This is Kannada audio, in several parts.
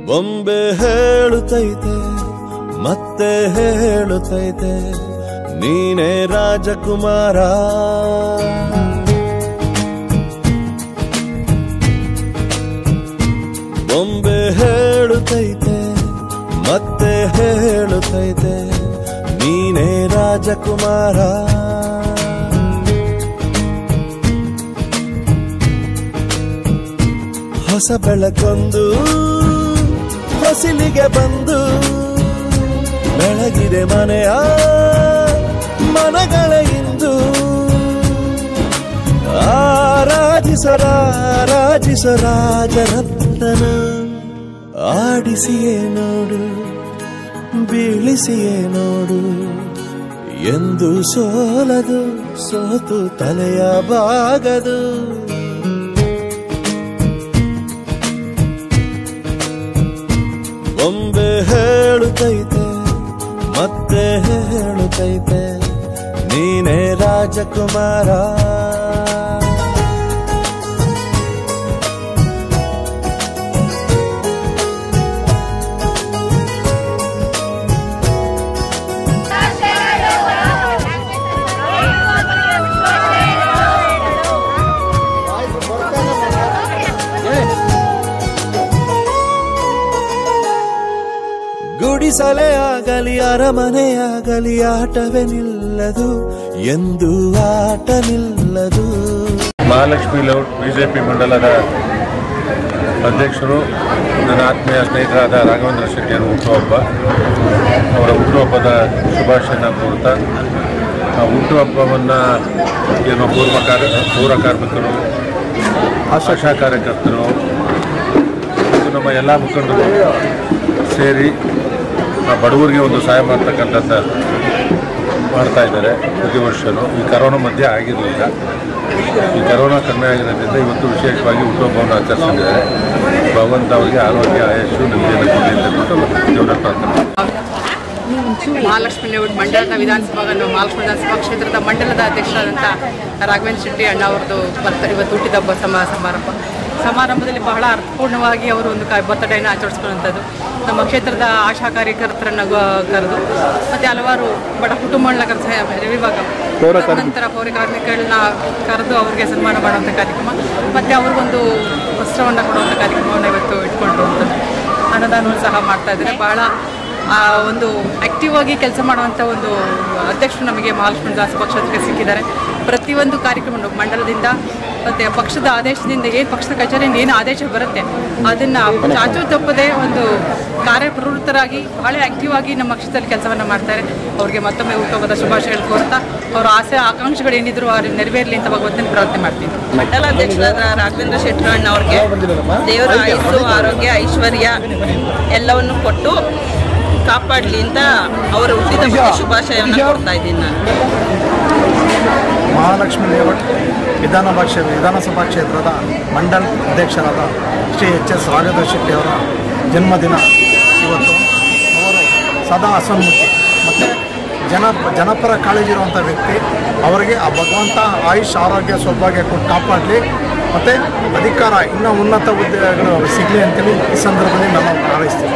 ಬೊಂಬೆ ಹೇಳುತ್ತೈತೆ ಮತ್ತೆ ಹೇಳುತ್ತೈತೆ ನೀನೇ ರಾಜಕುಮಾರ ಬೊಂಬೆ ಹೇಳುತ್ತೈತೆ ಮತ್ತೆ ಹೇಳುತ್ತೈತೆ ನೀನೇ ರಾಜಕುಮಾರ ಹೊಸ ಬೆಳಕೊಂದು ಹೊಸಿಲಿಗೆ ಬಂದು ಬೆಳಗಿದೆ ಮನೆಯ ಮನಗಳ ಇಂದು ಆರಾಜಿಸರಾಜಿಸ ರಾಜರತ್ನ ಆಡಿಸಿಯೇ ನೋಡು ಬೀಳಿಸಿಯೇ ನೋಡು ಎಂದು ಸೋಲದು ಸೋತು ತಲೆಯ ಬಾಗದು ಬೊಂಬೆ ಹೇಳುತ್ತೈತೆ ಮತ್ತೆ ಹೇಳುತ್ತೈತೆ ನೀನೇ ರಾಜಕುಮಾರ ಗುಡಿಸಲೇ ಆಗಲಿ ಅರಮನೆಯಾಗಲಿ ಆಟವೇ ನಿಲ್ಲದು ಎಂದು ಆಟ ನಿಲ್ಲದು ಮಹಾಲಕ್ಷ್ಮಿ ಲೇಔಟ್ ಬಿಜೆಪಿ ಮಂಡಲದ ಅಧ್ಯಕ್ಷರು ನನ್ನ ಆತ್ಮೀಯ ಸ್ನೇಹಿತರಾದ ರಾಘವೇಂದ್ರ ಶೆಟ್ಟಿಯವರ ಹುಟ್ಟುಹಬ್ಬ ಅವರ ಹುಟ್ಟುಹಬ್ಬದ ಶುಭಾಶಯನ ಕೋರ್ತಾ ಆ ಹುಟ್ಟುಹಬ್ಬವನ್ನು ಏನು ಪೂರ್ವ ಕಾರ್ಯ ಪೌರ ಕಾರ್ಮಿಕರು ಆಶಾ ಕಾರ್ಯಕರ್ತರು ಮತ್ತು ನಮ್ಮ ಎಲ್ಲ ಮುಖಂಡರು ಸೇರಿ ಆ ಬಡವರಿಗೆ ಒಂದು ಸಹಾಯ ಮಾಡ್ತಕ್ಕಂಥದ್ದು ಮಾಡ್ತಾ ಇದ್ದಾರೆ ಪ್ರತಿ ವರ್ಷವೂ ಈ ಕರೋನಾ ಮಧ್ಯೆ ಆಗಿರಲಿಲ್ಲ ಈ ಕರೋನಾ ಕಡಿಮೆ ಆಗಿರೋದ್ರಿಂದ ಇವತ್ತು ವಿಶೇಷವಾಗಿ ಹುಟ್ಟುಹಬ್ಬವನ್ನು ಆಚರಿಸಿದ್ದಾರೆ ಭಗವಂತ ಅವರಿಗೆ ಆರೋಗ್ಯ ಆಯಸ್ಸು ನೆಮ್ಮದಿಯನ್ನು ಕೊಡಲಿ ಅಂತ ಹೇಳ್ಬಿಟ್ಟು ದೇವರ ಪ್ರಾರ್ಥನೆ ಮಹಾಲಕ್ಷ್ಮಿ ಲೇಔಟ್ ಮಂಡಲದ ವಿಧಾನಸಭಾ ಮಹಾಲಕ್ಷ್ಮಿ ವಿಧಾನಸಭಾ ಕ್ಷೇತ್ರದ ಮಂಡಲದ ಅಧ್ಯಕ್ಷರಾದಂಥ ರಾಘವೇಂದ್ರ ಶೆಟ್ಟಿ ಅಣ್ಣ ಅವರದ್ದು ಬರ್ತ ಇವತ್ತು ಹುಟ್ಟಿದಬ್ಬ ಸಮ ಸಮಾರಂಭ ಸಮಾರಂಭದಲ್ಲಿ ಬಹಳ ಅರ್ಥಪೂರ್ಣವಾಗಿ ಅವರು ಒಂದು ಕ ಬರ್ತಡೇನ ಆಚರಿಸ್ಕೊಳ್ಳುವಂಥದ್ದು ನಮ್ಮ ಕ್ಷೇತ್ರದ ಆಶಾ ಕಾರ್ಯಕರ್ತರನ್ನ ಗ- ಕರೆದು ಮತ್ತು ಹಲವಾರು ಬಡ ಕುಟುಂಬಗಳನ್ನ ಕರೆಸ ವಿಭಾಗ ನಂತರ ಪೌರ ಕಾರ್ಮಿಕಗಳನ್ನ ಕರೆದು ಅವರಿಗೆ ಸನ್ಮಾನ ಮಾಡುವಂಥ ಕಾರ್ಯಕ್ರಮ ಮತ್ತು ಅವ್ರಿಗೊಂದು ವಸ್ತ್ರವನ್ನು ಕೊಡುವಂಥ ಕಾರ್ಯಕ್ರಮವನ್ನು ಇವತ್ತು ಇಟ್ಕೊಂಡಿರುವಂಥದ್ದು ಅನ್ನದಾನವನ್ನು ಸಹ ಮಾಡ್ತಾ ಇದ್ದಾರೆ ಬಹಳ ಆ ಒಂದು ಆಕ್ಟಿವ್ ಆಗಿ ಕೆಲಸ ಮಾಡುವಂಥ ಒಂದು ಅಧ್ಯಕ್ಷರು ನಮಗೆ ಮಹಾಲಕ್ಷ್ಮಿ ದಾಸ ಪಕ್ಷಕ್ಕೆ ಸಿಕ್ಕಿದ್ದಾರೆ ಪ್ರತಿಯೊಂದು ಕಾರ್ಯಕ್ರಮ ಮಂಡಲದಿಂದ ಮತ್ತು ಪಕ್ಷದ ಆದೇಶದಿಂದ ಏನು ಪಕ್ಷದ ಕಚೇರಿಯಿಂದ ಏನು ಆದೇಶ ಬರುತ್ತೆ ಅದನ್ನು ಚಾಚು ತಪ್ಪದೆ ಒಂದು ಕಾರ್ಯಪ್ರವೃತ್ತರಾಗಿ ಬಹಳ ಆಕ್ಟಿವ್ ಆಗಿ ನಮ್ಮ ಪಕ್ಷದಲ್ಲಿ ಕೆಲಸವನ್ನು ಮಾಡ್ತಾರೆ ಅವರಿಗೆ ಮತ್ತೊಮ್ಮೆ ಹುಟ್ಟುಹಬ್ಬದ ಶುಭಾಶಯಗಳು ಕೋರ್ತಾ ಅವರ ಆಸೆ ಆಕಾಂಕ್ಷೆಗಳು ಏನಿದ್ರು ಅವ್ರಿಗೆ ನೆರವೇರಲಿ ಅಂತ ಭಗವಂತನ ಪ್ರಾರ್ಥನೆ ಮಾಡ್ತೀನಿ ಮಂಡಲಾಧ್ಯಕ್ಷರಾದ ರಾಘವೇಂದ್ರ ಶೆಟ್ಟರಣ್ಣ ಅವ್ರಿಗೆ ದೇವರ ಆಯುಸ್ಸು ಆರೋಗ್ಯ ಐಶ್ವರ್ಯ ಎಲ್ಲವನ್ನು ಕೊಟ್ಟು ಕಾಪಾಡಲಿ ಅಂತ ಅವರ ಹುಟ್ಟಿದ ಶುಭಾಶಯವನ್ನು ಕೊಡ್ತಾ ಇದ್ದೀನಿ ನಾನು ಮಹಾಲಕ್ಷ್ಮಿ ಲೇಔಟ್ ವಿಧಾನಸಭಾ ಕ್ಷೇತ್ರ ವಿಧಾನಸಭಾ ಕ್ಷೇತ್ರದ ಮಂಡಲ ಅಧ್ಯಕ್ಷರಾದ ಶ್ರೀ ಎಚ್ ಎಸ್ ರಾಘವೇಂದ್ರ ಶೆಟ್ಟಿ ಅವರ ಜನ್ಮದಿನ ಇವತ್ತು ಅವರು ಸದಾ ಹಸನ್ಮುಖಿ ಮತ್ತು ಜನ ಜನಪರ ಕಾಳಜಿ ಇರುವಂಥ ವ್ಯಕ್ತಿ ಅವರಿಗೆ ಆ ಭಗವಂತ ಆಯುಷ್ ಆರೋಗ್ಯ ಸೌಭಾಗ್ಯ ಕೊಟ್ಟು ಕಾಪಾಡಲಿ ಮತ್ತು ಅಧಿಕಾರ ಇನ್ನೂ ಉನ್ನತ ಹುದ್ದೆಗಳು ಸಿಗಲಿ ಅಂತೇಳಿ ಈ ಸಂದರ್ಭದಲ್ಲಿ ನಾನು ಹಾರೈಸ್ತೀನಿ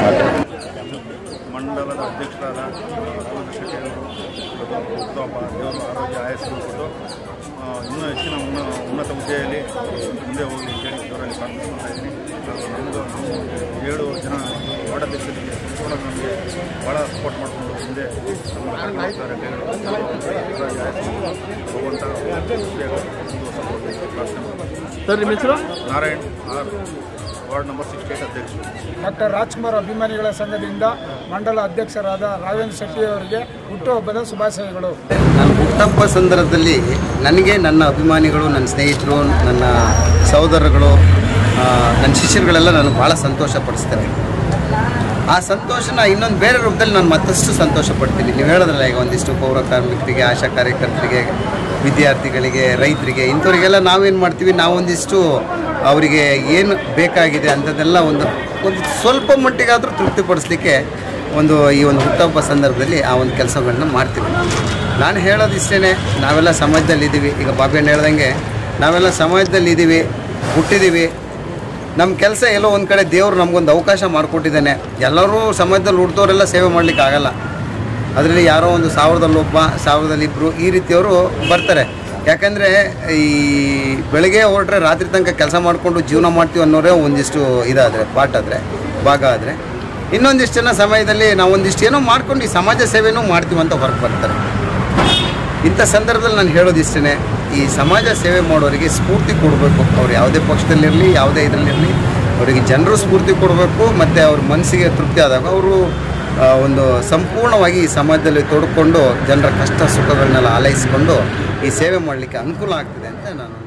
ಮಂಡಲದ ಅಧ್ಯಕ್ಷರಾದ ರಾಘವೇಂದ್ರ ಶೆಟ್ಟಿ ಅವರು ಹುಟ್ಟುಹಬ್ಬ ದೇವರು ಆರೋಗ್ಯ ಆಯಸ್ಸು ಕೊಟ್ಟು ಆ, ಇನ್ನೂ ಹೆಚ್ಚಿನ ಉನ್ನ ಉನ್ನತ ಹುದ್ದೆಯಲ್ಲಿ ಮುಂದೆ ಹೋಗಲಿ ಅಂತೇಳಿ ದೇವರಲ್ಲಿ ಪ್ರಾರ್ಥಿಸ್ಕೊಳ್ತಾ ಇದ್ದೀನಿ ಹಾಗೂ ನಮ್ಮದು ನಾವು ಏಳು ಜನ ವಾರ್ಡಾಧ್ಯಕ್ಷರಿಗೆ ಸಂಪೂರ್ಣ ನಮಗೆ ಭಾಳ ಸಪೋರ್ಟ್ ಮಾಡಿಕೊಂಡು ಮುಂದೆ ನಮ್ಮ ಕಾರ್ಯಕ್ರಮ ಆರೋಗ್ಯ ಆಯಸ್ಸು ಭಗವಂತ ಮುಂದುವರ್ಸ್ಕೊಂಡು ಪ್ರಾರ್ಥನೆ ಮಾಡ್ತೀನಿ ಸರ್ ನಿಮ್ಮ ಹೆಸರು Narayan R ward number sixty eight ಅಧ್ಯಕ್ಷರು ಡಾಕ್ಟರ್ ರಾಜ್ಕುಮಾರ್ ಅಭಿಮಾನಿಗಳ ಸಂಘದಿಂದ ಮಂಡಲ ಅಧ್ಯಕ್ಷರಾದ ರಾಘವೇಂದ್ರ ಶೆಟ್ಟಿ ಅವರಿಗೆ ಹುಟ್ಟುಹಬ್ಬದ ಶುಭಾಶಯಗಳು ನಾನು ಹುಟ್ಟಹಬ್ಬ ಸಂದರ್ಭದಲ್ಲಿ ನನಗೆ ನನ್ನ ಅಭಿಮಾನಿಗಳು ನನ್ನ ಸ್ನೇಹಿತರು ನನ್ನ ಸಹೋದರಗಳು ಆ, ನನ್ನ ಶಿಷ್ಯರುಗಳೆಲ್ಲ ನನಗೆ ಭಾಳ ಸಂತೋಷ ಪಡಿಸ್ತಾರೆ ಆ ಸಂತೋಷನ ಇನ್ನೊಂದು ಬೇರೆ ರೂಪದಲ್ಲಿ ನಾನು ಮತ್ತಷ್ಟು ಸಂತೋಷ ಪಡ್ತೀನಿ ನೀವು ಹೇಳೋದ್ರಲ್ಲ ಈಗ ಒಂದಿಷ್ಟು ಪೌರ ಕಾರ್ಮಿಕರಿಗೆ ಆಶಾ ಕಾರ್ಯಕರ್ತರಿಗೆ ವಿದ್ಯಾರ್ಥಿಗಳಿಗೆ ರೈತರಿಗೆ ಇಂಥವ್ರಿಗೆಲ್ಲ ನಾವೇನು ಮಾಡ್ತೀವಿ ನಾವೊಂದಿಷ್ಟು ಅವರಿಗೆ ಏನು ಬೇಕಾಗಿದೆ ಅಂಥದ್ದೆಲ್ಲ ಒಂದು ಒಂದು ಸ್ವಲ್ಪ ಮಟ್ಟಿಗಾದರೂ ತೃಪ್ತಿಪಡಿಸ್ಲಿಕ್ಕೆ ಒಂದು ಈ ಒಂದು ಹುಟ್ಟಹಬ್ಬ ಸಂದರ್ಭದಲ್ಲಿ ಆ ಒಂದು ಕೆಲಸಗಳನ್ನ ಮಾಡ್ತೀವಿ ನಾನು ಹೇಳೋದು ಇಷ್ಟೇ ನಾವೆಲ್ಲ ಸಮಾಜದಲ್ಲಿ ಇದ್ದೀವಿ ಈಗ ಬಾಬಿ ಅಣ್ಣ ಹೇಳ್ದಂಗೆ ನಾವೆಲ್ಲ ಸಮಾಜದಲ್ಲಿ ಇದ್ದೀವಿ ಹುಟ್ಟಿದ್ದೀವಿ ನಮ್ಮ ಕೆಲಸ ಎಲ್ಲೋ ಒಂದು ಕಡೆ ದೇವರು ನಮಗೊಂದು ಅವಕಾಶ ಮಾಡಿಕೊಟ್ಟಿದ್ದಾನೆ ಎಲ್ಲರೂ ಸಮಾಜದಲ್ಲಿ ಹುಡ್ತವರೆಲ್ಲ ಸೇವೆ ಮಾಡಲಿಕ್ಕೆ ಆಗಲ್ಲ ಅದರಲ್ಲಿ ಯಾರೋ ಒಂದು ಸಾವಿರದಲ್ಲಿ ಒಬ್ಬ ಸಾವಿರದಲ್ಲಿ ಇಬ್ಬರು ಈ ರೀತಿಯವರು ಬರ್ತಾರೆ ಯಾಕಂದರೆ ಈ ಬೆಳಗ್ಗೆ ಹೊರಟ್ರೆ ರಾತ್ರಿ ತನಕ ಕೆಲಸ ಮಾಡಿಕೊಂಡು ಜೀವನ ಮಾಡ್ತೀವಿ ಅನ್ನೋರೇ ಒಂದಿಷ್ಟು ಇದಾದರೆ ಪಾಠ ಆದರೆ ಭಾಗ ಆದರೆ ಇನ್ನೊಂದಿಷ್ಟು ಜನ ಸಮಯದಲ್ಲಿ ನಾವು ಒಂದಿಷ್ಟು ಏನೋ ಮಾಡ್ಕೊಂಡು ಈ ಸಮಾಜ ಸೇವೆನೂ ಮಾಡ್ತೀವಿ ಅಂತ ಹೊರಗೆ ಬರ್ತಾರೆ ಇಂಥ ಸಂದರ್ಭದಲ್ಲಿ ನಾನು ಹೇಳೋದಿಷ್ಟೇ ಈ ಸಮಾಜ ಸೇವೆ ಮಾಡೋರಿಗೆ ಸ್ಫೂರ್ತಿ ಕೊಡಬೇಕು ಅವ್ರು ಯಾವುದೇ ಪಕ್ಷದಲ್ಲಿರಲಿ ಯಾವುದೇ ಇದರಲ್ಲಿರಲಿ ಅವರಿಗೆ ಜನರು ಸ್ಫೂರ್ತಿ ಕೊಡಬೇಕು ಮತ್ತು ಅವ್ರ ಮನಸ್ಸಿಗೆ ತೃಪ್ತಿ ಆದಾಗ ಅವರು ಆ, ಒಂದು ಸಂಪೂರ್ಣವಾಗಿ ಈ ಸಮಾಜದಲ್ಲಿ ತೊಡ್ಕೊಂಡು ಜನರ ಕಷ್ಟ ಸುಖಗಳನ್ನೆಲ್ಲ ಆಲೈಸಿಕೊಂಡು ಈ ಸೇವೆ ಮಾಡಲಿಕ್ಕೆ ಅನುಕೂಲ ಆಗ್ತದೆ ಅಂತ ನಾನು